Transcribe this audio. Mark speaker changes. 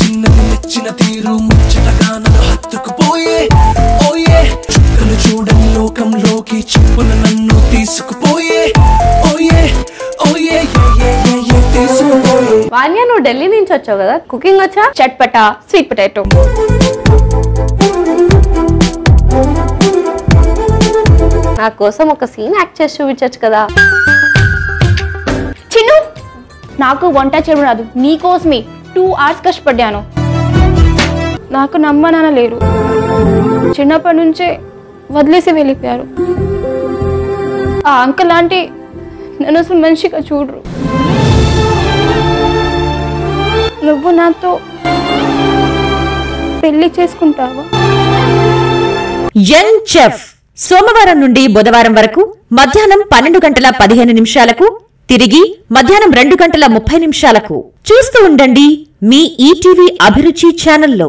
Speaker 1: చిన్నది నచ్చిన తీరు ముచ్చటగా నన్ను హత్తుకుపోయే ఓయే చుక్కలు చూడని లోకంలోకి చెప్పున నన్ను తీసుకుపోయే ఓయే ఓయే ఏ, ఏ, ఏ, ఏ, తీసుకుపోయే
Speaker 2: వాన్యా నువ్వు ఢిల్లీ నుంచి వచ్చావు కదా కుకింగ్ వచ్చా
Speaker 3: చట్పటా స్వీట్ పొటాటో
Speaker 2: నా కోసం ఒక సీన్ యాక్ట్ చేసి చూపించచ్చు కదా
Speaker 3: చిన్ను నాకు వంట చేయడం రాదు నీకోసమే టూ అవర్స్ కష్టపడ్డాను నాకు నమ్మనాన లేరు చిన్నప్పటి నుంచే వదిలేసి వెళ్ళిపోయారు ఆ అంకల్ లాంటి నన్ను అసలు మనిషిగా చూడరు నువ్వు నాతో పెళ్లి చేసుకుంటావా
Speaker 4: యంగ్ చెఫ్ సోమవారం నుండి బుధవారం వరకు మధ్యాహ్నం పన్నెండు గంటల పదిహేను నిమిషాలకు తిరిగి మధ్యాహ్నం రెండు గంటల ముప్పై నిమిషాలకు చూస్తూ ఉండండి మీ ఈటీవీ అభిరుచి ఛానల్లో